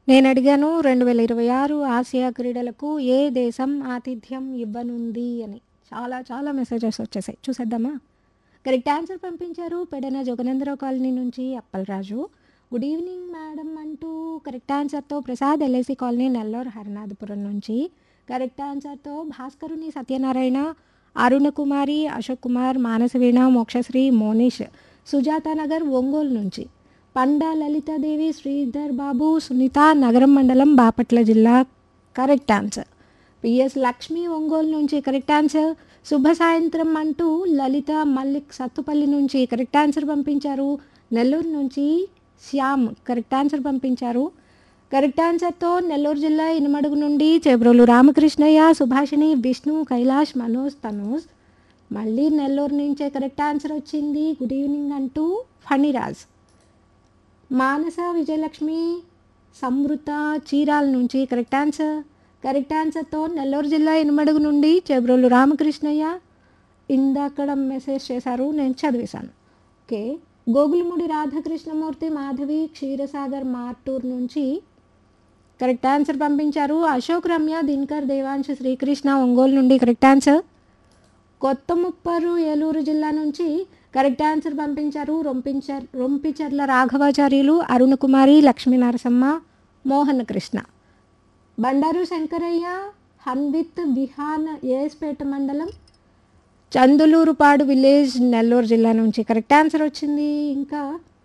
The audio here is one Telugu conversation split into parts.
నేను అడిగాను రెండు వేల ఇరవై ఆరు ఆసియా క్రీడలకు ఏ దేశం ఆతిథ్యం ఇవ్వనుంది అని చాలా చాలా మెసేజెస్ వచ్చేసాయి చూసేద్దామా కరెక్ట్ ఆన్సర్ పంపించారు పెడన జగనేంద్ర కాలనీ నుంచి అప్పలరాజు గుడ్ ఈవినింగ్ మేడం అంటూ కరెక్ట్ ఆన్సర్తో ప్రసాద్ ఎల్ఐసి కాలనీ నెల్లూరు హరినాథపురం నుంచి కరెక్ట్ ఆన్సర్తో భాస్కరుని సత్యనారాయణ అరుణ కుమారి అశోక్ కుమార్ మానసవీణ మోక్షశ్రీ మోనిష్ సుజాత నగర్ ఒంగోలు నుంచి పండా లలితాదేవి శ్రీధర్ బాబు సునీత నగరం మండలం బాపట్ల జిల్లా correct answer P S Lakshmi Ongole నుంచి కరెక్ట్ ఆన్సర్ శుభ సాయంత్రం అంటూ లలిత మల్లిక్ సత్తుపల్లి నుంచి కరెక్ట్ ఆన్సర్ పంపించారు నెల్లూరు నుంచి శ్యామ్ కరెక్ట్ ఆన్సర్ పంపించారు కరెక్ట్ ఆన్సర్తో నెల్లూరు జిల్లా ఇనుమడుగు నుండి చెబ్రోలు రామకృష్ణయ్య సుభాషిణి విష్ణు కైలాష్ మనోజ్ తనోజ్ మళ్ళీ నెల్లూరు నుంచే కరెక్ట్ ఆన్సర్ వచ్చింది గుడ్ ఈవినింగ్ అంటూ ఫణిరాజ్ మానస విజయలక్ష్మి సమృత చీరాల నుంచి కరెక్ట్ ఆన్సర్ కరెక్ట్ ఆన్సర్తో నెల్లూరు జిల్లా ఇనుమడుగు నుండి చెబ్రోలు రామకృష్ణయ్య ఇందాకడ మెసేజ్ చేశారు నేను చదివేశాను ఓకే గోగులముడి రాధాకృష్ణమూర్తి మాధవి క్షీరసాగర్ మార్టూర్ నుంచి కరెక్ట్ ఆన్సర్ పంపించారు అశోక్ రమ్య దినకర్ దేవాంశ శ్రీకృష్ణ ఒంగోలు నుండి కరెక్ట్ ఆన్సర్ కొత్త ముప్పరు ఏలూరు జిల్లా నుంచి కరెక్ట్ ఆన్సర్ పంపించారు రొంపించర్ రొంపిచర్ల రాఘవాచార్యులు అరుణ కుమారి లక్ష్మీ నరసమ్మ మోహన కృష్ణ బండారు శంకరయ్య హన్విత్ విహాన్ ఏఎస్పేట మండలం చందులూరుపాడు విలేజ్ నెల్లూరు జిల్లా నుంచి కరెక్ట్ ఆన్సర్ వచ్చింది ఇంకా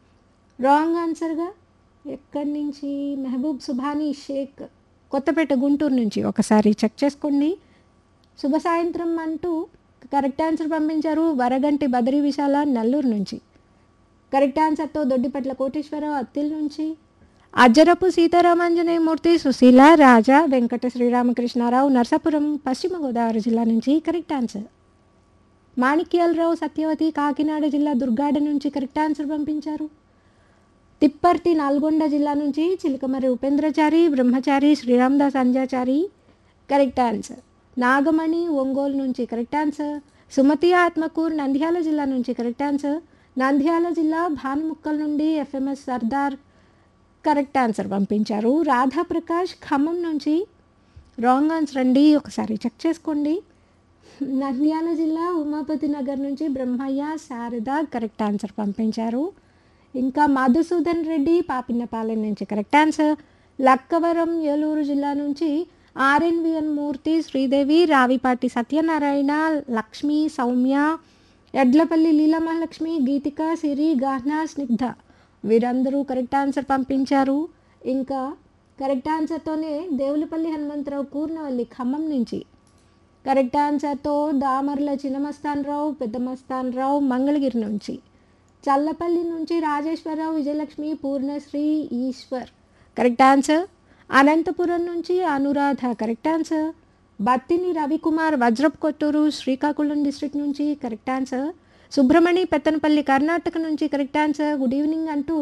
రాంగ్ ఆన్సర్గా ఎక్కడి నుంచి మెహబూబ్ సుభానీ షేక్ కొత్తపేట గుంటూరు నుంచి ఒకసారి చెక్ చేసుకోండి శుభ సాయంత్రం అంటూ కరెక్ట్ ఆన్సర్ పంపించారు వరగంటి బద్రీ విశాల నెల్లూరు నుంచి కరెక్ట్ ఆన్సర్తో దొడ్డిపట్ల కోటేశ్వరరావు అత్తిల్ నుంచి అజ్జరపు సీతారామాంజనేయమూర్తి సుశీల రాజా వెంకట శ్రీరామకృష్ణారావు నర్సాపురం పశ్చిమ గోదావరి జిల్లా నుంచి కరెక్ట్ ఆన్సర్ మాణిక్యాలరావు సత్యవతి కాకినాడ జిల్లా దుర్గాడ నుంచి కరెక్ట్ ఆన్సర్ పంపించారు తిప్పర్తి నల్గొండ జిల్లా నుంచి చిలకమర్రి ఉపేంద్రచారి బ్రహ్మచారి శ్రీరామదాస్ అంజాచారి కరెక్ట్ ఆన్సర్ నాగమణి ఒంగోలు నుంచి కరెక్ట్ ఆన్సర్ సుమతి ఆత్మకూర్ నంద్యాల జిల్లా నుంచి కరెక్ట్ ఆన్సర్ నంద్యాల జిల్లా భానుముక్కల్ నుండి ఎఫ్ఎంఎస్ సర్దార్ కరెక్ట్ ఆన్సర్ పంపించారు రాధాప్రకాష్ ఖమ్మం నుంచి రాంగ్ ఆన్సర్ అండి ఒకసారి చెక్ చేసుకోండి నంద్యాల జిల్లా ఉమాపతి నగర్ నుంచి బ్రహ్మయ్య శారద కరెక్ట్ ఆన్సర్ పంపించారు ఇంకా మధుసూదన్ రెడ్డి పాపిన్నపాలెం నుంచి కరెక్ట్ ఆన్సర్ లక్కవరం ఏలూరు జిల్లా నుంచి ఆర్ఎన్విఎన్ మూర్తి శ్రీదేవి రావిపాటి సత్యనారాయణ లక్ష్మి సౌమ్య ఎడ్లపల్లి లీలామహాలక్ష్మి గీతిక సిరి గాహ్నా స్నిగ్ధ వీరందరూ కరెక్ట్ ఆన్సర్ పంపించారు ఇంకా కరెక్ట్ ఆన్సర్తోనే దేవులపల్లి హనుమంతరావు కూర్నవల్లి ఖమ్మం నుంచి కరెక్ట్ ఆన్సర్తో దామర్ల చిన్నమస్తానరావు పెద్దమస్తానరావు మంగళగిరి నుంచి చల్లపల్లి నుంచి రాజేశ్వరరావు విజయలక్ష్మి పూర్ణశ్రీ ఈశ్వర్ కరెక్ట్ ఆన్సర్ అనంతపురం నుంచి Anuradha correct answer Battini Ravikumar Vajrap Kothur Srikakulam district నుంచి కరెక్ట్ ఆన్సర్ సుబ్రమణి పెత్తనపల్లి కర్ణాటక నుంచి కరెక్ట్ ఆన్సర్ గుడ్ ఈవినింగ్ అంటూ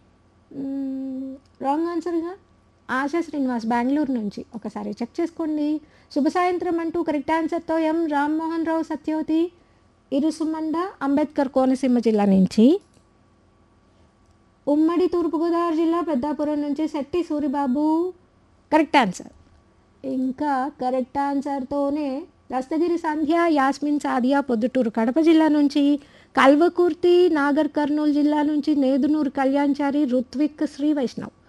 రాంగ్ ఆన్సర్గా ఆశా శ్రీనివాస్ బెంగళూరు నుంచి ఒకసారి చెక్ చేసుకోండి శుభ సాయంత్రం అంటూ కరెక్ట్ ఆన్సర్తో ఎం రామ్మోహన్ రావు సత్యవతి ఇరుసుమండ అంబేద్కర్ కోనసీమ జిల్లా నుంచి ఉమ్మడి తూర్పుగోదావరి జిల్లా పెద్దాపురం నుంచి శెట్టి సూరిబాబు కరెక్ట్ ఆన్సర్ ఇంకా కరెక్ట్ ఆన్సర్తోనే దస్తగిరి సంధ్య యాస్మిన్ సాదియా పొద్దుటూరు కడప జిల్లా నుంచి కల్వకుర్తి నాగర్ కర్నూలు జిల్లా నుంచి నేదునూరు కళ్యాణ్చారి రుత్విక్ శ్రీ వైష్ణవ్